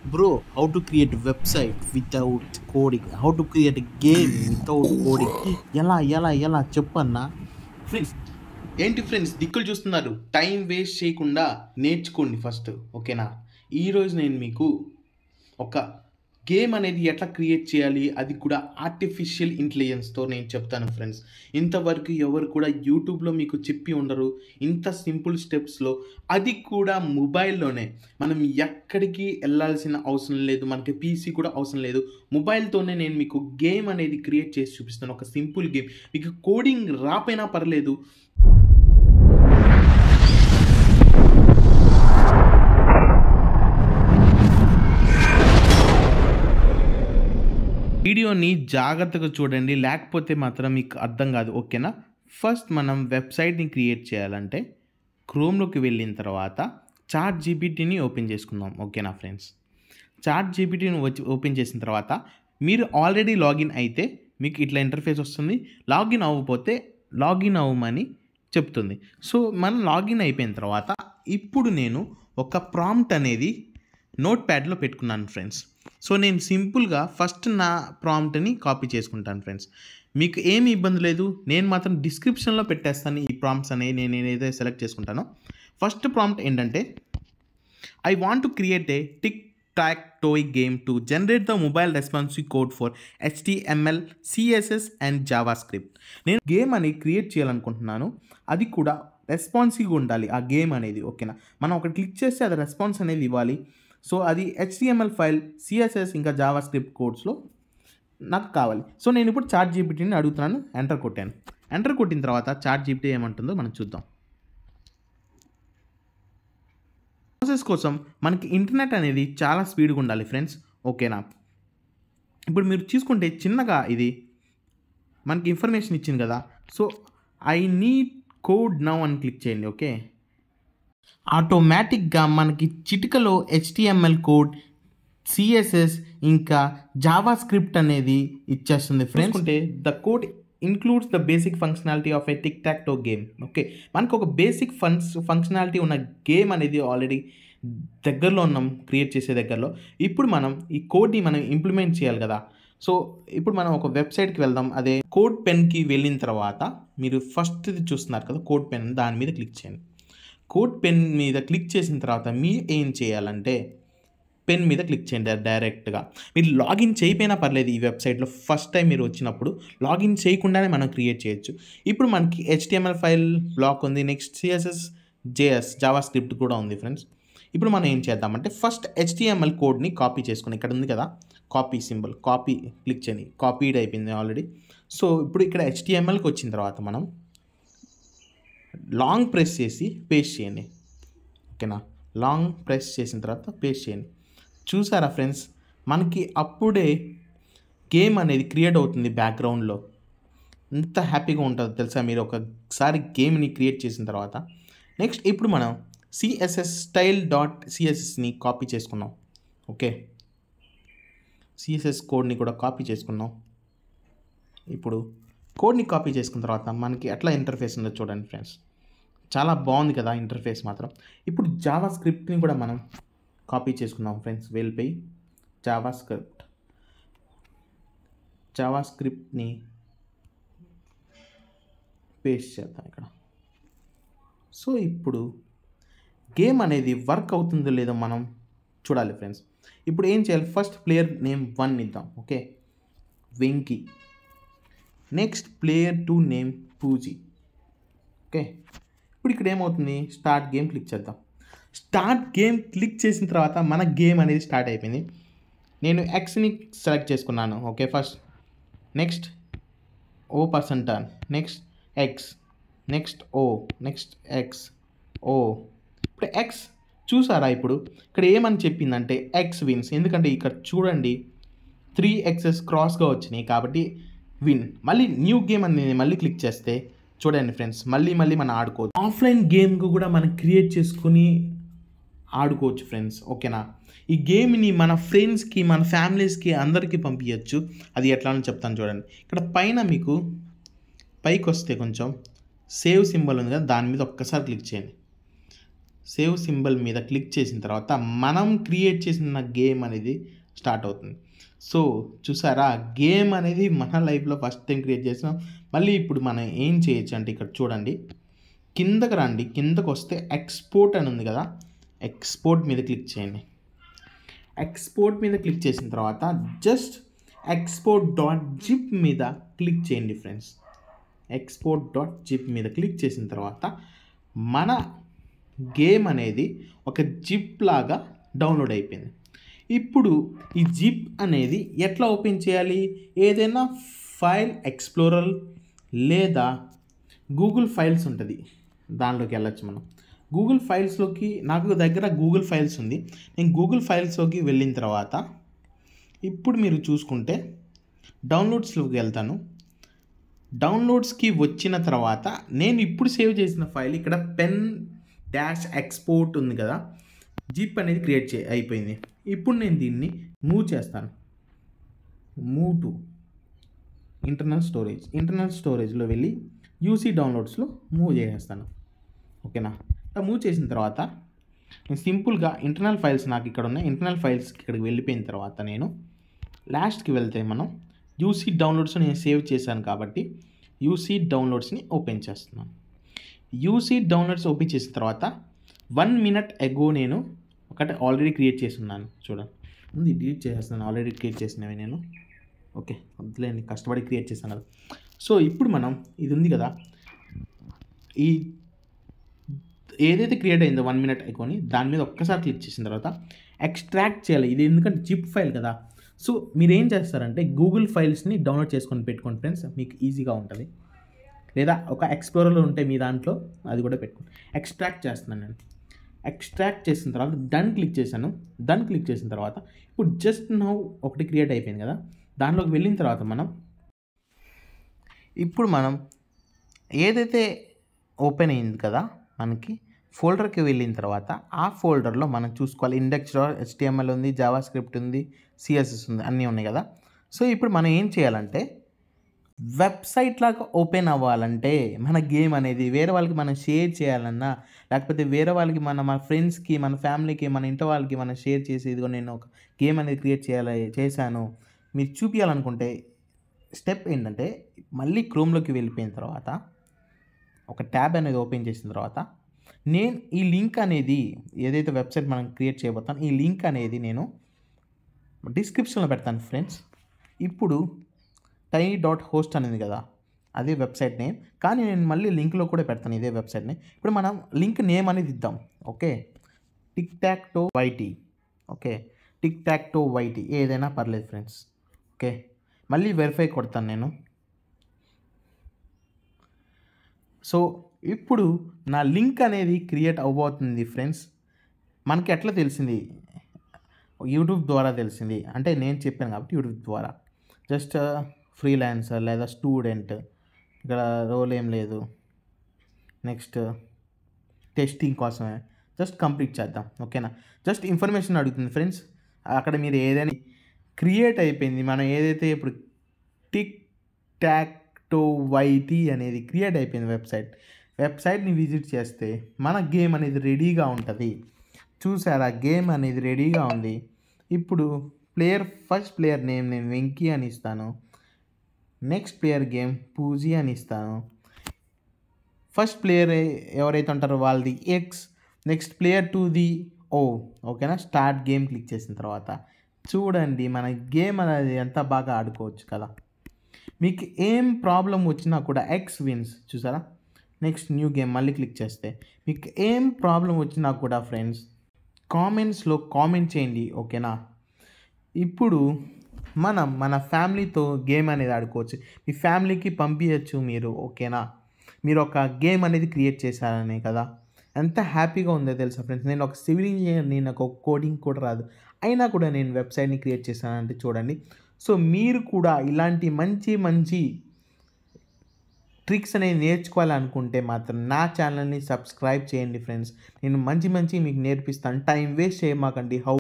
Bro, how to create a website without coding? How to create a game without coding? ఎలా ఎలా ఎలా చెప్పన్నా friends ఏంటి friends దిక్కులు చూస్తున్నారు టైం వేస్ట్ చేయకుండా నేర్చుకోండి ఫస్ట్ ఓకేనా ఈరోజు నేను మీకు ఒక గేమ్ అనేది ఎట్లా క్రియేట్ చేయాలి అది కూడా ఆర్టిఫిషియల్ ఇంటెలిజెన్స్తో నేను చెప్తాను ఫ్రెండ్స్ ఇంతవరకు ఎవరు కూడా యూట్యూబ్లో మీకు చెప్పి ఉండరు ఇంత సింపుల్ స్టెప్స్లో అది కూడా మొబైల్లోనే మనం ఎక్కడికి వెళ్ళాల్సిన అవసరం లేదు మనకి పీసీ కూడా అవసరం లేదు మొబైల్తోనే నేను మీకు గేమ్ అనేది క్రియేట్ చేసి చూపిస్తాను ఒక సింపుల్ గేమ్ మీకు కోడింగ్ రాపోయినా పర్లేదు వీడియోని జాగ్రత్తగా చూడండి లేకపోతే మాత్రం మీకు అర్థం కాదు ఓకేనా ఫస్ట్ మనం వెబ్సైట్ని క్రియేట్ చేయాలంటే క్రోమ్లోకి వెళ్ళిన తర్వాత చాట్ జీపీటీని ఓపెన్ చేసుకుందాం ఓకేనా ఫ్రెండ్స్ చాట్ జీపీటీని వచ్చి ఓపెన్ చేసిన తర్వాత మీరు ఆల్రెడీ లాగిన్ అయితే మీకు ఇట్లా ఇంటర్ఫేస్ వస్తుంది లాగిన్ అవ్వకపోతే లాగిన్ అవ్వమని చెప్తుంది సో మనం లాగిన్ అయిపోయిన తర్వాత ఇప్పుడు నేను ఒక ప్రాంప్ట్ అనేది నోట్ ప్యాడ్లో పెట్టుకున్నాను ఫ్రెండ్స్ సో నేను సింపుల్గా ఫస్ట్ నా ప్రాంప్ట్ని కాపీ చేసుకుంటాను ఫ్రెండ్స్ మీకు ఏమి ఇబ్బంది లేదు నేను మాత్రం డిస్క్రిప్షన్లో పెట్టేస్తాను ఈ ప్రాంప్ట్స్ అనేవి నేను ఏదైతే సెలెక్ట్ చేసుకుంటానో ఫస్ట్ ప్రాంప్ట్ ఏంటంటే I want to create a tic tac toe game to generate the mobile responsive code for HTML CSS and JavaScript నేను గేమ్ అని క్రియేట్ చేయాలనుకుంటున్నాను అది కూడా రెస్పాన్సివ్గా ఉండాలి ఆ గేమ్ అనేది ఓకేనా మనం ఒకటి క్లిక్ చేస్తే అది రెస్పాన్స్ అనేది ఇవ్వాలి సో అది హెచ్టిఎంఎల్ ఫైల్ సిఎస్ఎస్ ఇంకా జావా స్క్రిప్ట్ కోడ్స్లో నాకు కావాలి సో నేను ఇప్పుడు చాట్ జీపీటీని అడుగుతున్నాను ఎంటర్ కొట్టాను ఎంటర్ కొట్టిన తర్వాత చాట్ జీపీటీ ఏమంటుందో మనం చూద్దాం ప్రాసెస్ కోసం మనకి ఇంటర్నెట్ అనేది చాలా స్పీడ్గా ఉండాలి ఫ్రెండ్స్ ఓకేనా ఇప్పుడు మీరు చూసుకుంటే చిన్నగా ఇది మనకి ఇన్ఫర్మేషన్ ఇచ్చింది కదా so I need code now అని క్లిక్ చేయండి ఓకే ఆటోమేటిక్గా మనకి చిటికలో హెచ్టిఎంఎల్ కోడ్ సిఎస్ఎస్ ఇంకా జావా స్క్రిప్ట్ అనేది ఇచ్చేస్తుంది ఫ్రెండ్స్ అంటే the code includes the basic functionality of a tic tac toe game okay మనకు ఒక బేసిక్ ఫంక్స్ ఫంక్షనాలిటీ ఉన్న గేమ్ అనేది ఆల్రెడీ దగ్గరలో ఉన్నాం క్రియేట్ చేసే దగ్గరలో ఇప్పుడు మనం ఈ కోడ్ని మనం ఇంప్లిమెంట్ చేయాలి కదా సో ఇప్పుడు మనం ఒక వెబ్సైట్కి వెళ్దాం అదే కోడ్ పెన్కి వెళ్ళిన తర్వాత మీరు ఫస్ట్ చూస్తున్నారు కదా కోడ్ పెన్ దాని మీద క్లిక్ చేయండి కోడ్ పెన్ మీద క్లిక్ చేసిన తర్వాత మీరు ఏం చేయాలంటే పెన్ మీద క్లిక్ చేయండి డైరెక్ట్గా మీరు లాగిన్ చేయకపోయినా పర్లేదు ఈ వెబ్సైట్లో ఫస్ట్ టైం మీరు వచ్చినప్పుడు లాగిన్ చేయకుండానే మనం క్రియేట్ చేయొచ్చు ఇప్పుడు మనకి హెచ్టిఎంఎల్ ఫైల్ బ్లాక్ ఉంది next CSS JS JavaScript కూడా ఉంది ఫ్రెండ్స్ ఇప్పుడు మనం ఏం చేద్దామంటే ఫస్ట్ హెచ్టిఎంఎల్ కోడ్ని కాపీ చేసుకుని ఇక్కడ ఉంది కదా కాపీ సింబల్ కాపీ క్లిక్ చేయండి కాపీడ్ అయిపోయింది ఆల్రెడీ సో ఇప్పుడు ఇక్కడ హెచ్టిఎంఎల్కి వచ్చిన తర్వాత మనం లాంగ్ ప్రెస్ చేసి పేస్ట్ చేయండి ఓకేనా లాంగ్ ప్రెస్ చేసిన తర్వాత పేస్ట్ చేయండి చూసారా ఫ్రెండ్స్ మనకి అప్పుడే గేమ్ అనేది క్రియేట్ అవుతుంది బ్యాక్గ్రౌండ్లో ఎంత హ్యాపీగా ఉంటుందో తెలుసా మీరు ఒకసారి గేమ్ని క్రియేట్ చేసిన తర్వాత నెక్స్ట్ ఇప్పుడు మనం సిఎస్ఎస్ స్టైల్ డాట్ సిఎస్ఎస్ని కాపీ చేసుకున్నాం ఓకే సిఎస్ఎస్ కోడ్ని కూడా కాపీ చేసుకున్నాం ఇప్పుడు కోడ్ని కాపీ చేసుకున్న తర్వాత మనకి ఎట్లా ఇంటర్ఫేస్ ఉందో చూడండి ఫ్రెండ్స్ చాలా బాగుంది కదా ఇంటర్ఫేస్ మాత్రం ఇప్పుడు జావా స్క్రిప్ట్ని కూడా మనం కాపీ చేసుకున్నాం ఫ్రెండ్స్ వెళ్ళిపోయి జావా స్క్రిప్ట్ జావా స్క్రిప్ట్ని పేస్ట్ చేద్దాం ఇక్కడ సో ఇప్పుడు గేమ్ అనేది వర్క్ అవుతుందో లేదో మనం చూడాలి ఫ్రెండ్స్ ఇప్పుడు ఏం చేయాలి ఫస్ట్ ప్లేయర్ నేమ్ వన్ ఇద్దాం okay Venky next player two name Pooji okay ఇప్పుడు ఇక్కడ ఏమవుతుంది స్టార్ట్ గేమ్ క్లిక్ చేద్దాం స్టార్ట్ గేమ్ క్లిక్ చేసిన తర్వాత మన గేమ్ అనేది స్టార్ట్ అయిపోయింది నేను ఎక్స్ని సెలెక్ట్ చేసుకున్నాను okay first next O person turn next X next O next X O ఇప్పుడు ఎక్స్ చూసారా ఇప్పుడు ఇక్కడ ఏమని చెప్పిందంటే ఎక్స్ విన్స్ ఎందుకంటే ఇక్కడ చూడండి త్రీ ఎక్సెస్ క్రాస్గా వచ్చినాయి కాబట్టి విన్ మళ్ళీ న్యూ గేమ్ అని నేను మళ్ళీ క్లిక్ చేస్తే చూడండి ఫ్రెండ్స్ మళ్ళీ మళ్ళీ మనం ఆడుకోవచ్చు ఆఫ్లైన్ గేమ్కి కూడా మనం క్రియేట్ చేసుకుని ఆడుకోవచ్చు ఫ్రెండ్స్ ఓకేనా ఈ గేమ్ని మన ఫ్రెండ్స్కి మన ఫ్యామిలీస్కి అందరికీ పంపించవచ్చు అది ఎట్లా అని చెప్తాను చూడండి ఇక్కడ పైన మీకు పైకి వస్తే కొంచెం సేవ్ సింబల్ ఉంది కదా దాని మీద ఒక్కసారి క్లిక్ చేయండి సేవ్ సింబల్ మీద క్లిక్ చేసిన తర్వాత మనం క్రియేట్ చేసిన గేమ్ అనేది స్టార్ట్ అవుతుంది సో చూసారా గేమ్ అనేది మన లైఫ్లో ఫస్ట్ టైం క్రియేట్ చేసినాం మళ్ళీ ఇప్పుడు మనం ఏం చేయొచ్చు అంటే ఇక్కడ చూడండి కిందకి రండి కిందకు వస్తే ఎక్స్పోర్ట్ అని ఉంది కదా ఎక్స్పోర్ట్ మీద క్లిక్ చేయండి ఎక్స్పోర్ట్ మీద క్లిక్ చేసిన తర్వాత జస్ట్ ఎక్స్పోర్ట్ డాట్ జిప్ మీద క్లిక్ చేయండి ఫ్రెండ్స్ ఎక్స్పోర్ట్ డాట్ జిప్ మీద క్లిక్ చేసిన తర్వాత మన గేమ్ అనేది ఒక జిప్ లాగా డౌన్లోడ్ అయిపోయింది ఇప్పుడు ఈ జిప్ అనేది ఎట్లా ఓపెన్ చేయాలి ఏదైనా ఫైల్ ఎక్స్ప్లోరర్ లేదా గూగుల్ ఫైల్స్ ఉంటుంది దానిలోకి వెళ్ళొచ్చు మనం గూగుల్ ఫైల్స్లోకి నాకు దగ్గర గూగుల్ ఫైల్స్ ఉంది నేను గూగుల్ ఫైల్స్లోకి వెళ్ళిన తర్వాత ఇప్పుడు మీరు చూసుకుంటే డౌన్లోడ్స్లోకి వెళ్తాను డౌన్లోడ్స్కి వచ్చిన తర్వాత నేను ఇప్పుడు సేవ్ చేసిన ఫైల్ ఇక్కడ పెన్ డాష్ ఎక్స్పోర్ట్ ఉంది కదా జిప్ అనేది క్రియేట్ చే అయిపోయింది ఇప్పుడు నేను దీన్ని మూవ్ చేస్తాను move to internal storage internal స్టోరేజ్లో వెళ్ళి యూసీ డౌన్లోడ్స్లో మూవ్ చేసేస్తాను ఓకేనా ఇలా మూవ్ చేసిన తర్వాత నేను సింపుల్గా ఇంటర్నల్ ఫైల్స్ నాకు ఇక్కడ ఉన్నాయి ఇంటర్నల్ ఫైల్స్కి ఇక్కడికి వెళ్ళిపోయిన తర్వాత నేను లాస్ట్కి వెళ్తే మనం యూసీ డౌన్లోడ్స్ నేను సేవ్ చేశాను కాబట్టి యూసీ డౌన్లోడ్స్ని ఓపెన్ చేస్తున్నాను యూసీ డౌన్లోడ్స్ ఓపెన్ చేసిన తర్వాత వన్ మినిట్ ఎగో నేను ఒకటి ఆల్రెడీ క్రియేట్ చేసి ఉన్నాను చూడండి ఉంది డిలీట్ చేసేస్తున్నాను ఆల్రెడీ క్రియేట్ చేసినవి నేను ఓకే వద్దులేండి కష్టపడి క్రియేట్ చేశాను కదా సో ఇప్పుడు మనం ఇది ఉంది కదా ఈ ఏదైతే క్రియేట్ అయిందో వన్ మినిట్ ఐకోని దాని మీద ఒక్కసారి క్లిక్ చేసిన తర్వాత ఎక్స్ట్రాక్ట్ చేయాలి ఇది ఎందుకంటే జిప్ ఫైల్ కదా సో మీరు ఏం చేస్తారంటే గూగుల్ ఫైల్స్ని డౌన్లోడ్ చేసుకొని పెట్టుకోండి ఫ్రెండ్స్ మీకు ఈజీగా ఉంటుంది లేదా ఒక ఎక్స్ప్లోరర్లో ఉంటే మీ దాంట్లో అది కూడా పెట్టుకోండి ఎక్స్ట్రాక్ట్ చేస్తున్నాను నేను ఎక్స్ట్రాక్ట్ చేసిన తర్వాత డన్ క్లిక్ చేశాను డన్ క్లిక్ చేసిన తర్వాత ఇప్పుడు జస్ట్ నౌ ఒకటి క్రియేట్ అయిపోయింది కదా దాంట్లోకి వెళ్ళిన తర్వాత మనం ఇప్పుడు మనం ఏదైతే ఓపెన్ అయింది కదా మనకి ఫోల్డర్కి వెళ్ళిన తర్వాత ఆ ఫోల్డర్లో మనం చూసుకోవాలి ఇండెక్స్ హెచ్టిఎంఎల్ ఉంది జావా స్క్రిప్ట్ ఉంది సిఎస్ఎస్ ఉంది అన్నీ ఉన్నాయి కదా సో ఇప్పుడు మనం ఏం చేయాలంటే వెబ్సైట్ లాగా ఓపెన్ అవ్వాలంటే మన గేమ్ అనేది వేరే వాళ్ళకి మనం షేర్ చేయాలన్నా లేకపోతే వేరే వాళ్ళకి మన మన ఫ్రెండ్స్కి మన ఫ్యామిలీకి మన ఇంట్లో వాళ్ళకి మనం షేర్ చేసి ఇదిగో నేను ఒక గేమ్ అనేది క్రియేట్ చేయాలి చేశాను మీరు చూపించాలనుకుంటే స్టెప్ ఏంటంటే మళ్ళీ క్రోమ్లోకి వెళ్ళిపోయిన తర్వాత ఒక ట్యాబ్ అనేది ఓపెన్ చేసిన తర్వాత నేను ఈ లింక్ అనేది ఏదైతే వెబ్సైట్ మనం క్రియేట్ చేయబోతాను ఈ లింక్ అనేది నేను డిస్క్రిప్షన్లో పెడతాను ఫ్రెండ్స్ ఇప్పుడు టైనీ డాట్ హోస్ట్ అనేది కదా అదే వెబ్సైట్ నేమ్ కానీ నేను మళ్ళీ లింక్లో కూడా పెడతాను ఇదే వెబ్సైట్ని ఇప్పుడు మనం లింక్ నేమ్ అనేది ఇద్దాం okay tic tac toe YT okay tic tac toe YT ఏదైనా పర్లేదు ఫ్రెండ్స్ ఓకే మళ్ళీ వెరిఫై కొడతాను నేను సో ఇప్పుడు నా లింక్ అనేది క్రియేట్ అవ్వబోతుంది ఫ్రెండ్స్ మనకి ఎట్లా తెలిసింది యూట్యూబ్ ద్వారా తెలిసింది అంటే నేను చెప్పాను కాబట్టి యూట్యూబ్ ద్వారా జస్ట్ ఫ్రీలాన్సర్ లేదా స్టూడెంట్ ఇక్కడ రోల్ ఏం లేదు నెక్స్ట్ టెస్టింగ్ కోసమే జస్ట్ కంప్లీట్ చేద్దాం ఓకేనా జస్ట్ ఇన్ఫర్మేషన్ అడుగుతుంది ఫ్రెండ్స్ అక్కడ మీరు ఏదైనా క్రియేట్ అయిపోయింది మనం ఏదైతే ఇప్పుడు టిక్ టాక్ టో వైటీ అనేది క్రియేట్ అయిపోయింది వెబ్సైట్ వెబ్సైట్ని విజిట్ చేస్తే మన గేమ్ అనేది రెడీగా ఉంటుంది చూసారా గేమ్ అనేది రెడీగా ఉంది ఇప్పుడు ప్లేయర్ ఫస్ట్ ప్లేయర్ నేమ్ నేను వెంకీ అని ఇస్తాను నెక్స్ట్ ప్లేయర్ గేమ్ పూజీ అని ఇస్తాను ఫస్ట్ ప్లేయర్ ఎవరైతే ఉంటారో వాళ్ళది X next player two the O ఓకేనా స్టార్ట్ గేమ్ క్లిక్ చేసిన తర్వాత చూడండి మన గేమ్ అనేది ఎంత బాగా ఆడుకోవచ్చు కదా మీకు ఏం ప్రాబ్లం వచ్చినా కూడా ఎక్స్ విన్స్ చూసారా నెక్స్ట్ న్యూ గేమ్ మళ్ళీ క్లిక్ చేస్తే మీకు ఏం ప్రాబ్లం వచ్చినా కూడా ఫ్రెండ్స్ కామెంట్స్లో కామెంట్ చేయండి ఓకేనా ఇప్పుడు మనం మన ఫ్యామిలీతో గేమ్ అనేది ఆడుకోవచ్చు మీ ఫ్యామిలీకి పంపించచ్చు మీరు ఓకేనా మీరు ఒక గేమ్ అనేది క్రియేట్ చేశారనే కదా ఎంత హ్యాపీగా ఉందో తెలుసా ఫ్రెండ్స్ నేను ఒక సివిల్ ఇంజనీర్ నేను నాకు ఒక కోడింగ్ కూడా రాదు అయినా కూడా నేను వెబ్సైట్ని క్రియేట్ చేశానంటే చూడండి సో మీరు కూడా ఇలాంటి మంచి మంచి ట్రిక్స్ అనేవి నేర్చుకోవాలనుకుంటే మాత్రం నా ఛానల్ని సబ్స్క్రైబ్ చేయండి ఫ్రెండ్స్ నేను మంచి మంచి మీకు నేర్పిస్తాను టైం వేస్ట్ చేయమాకండి హౌ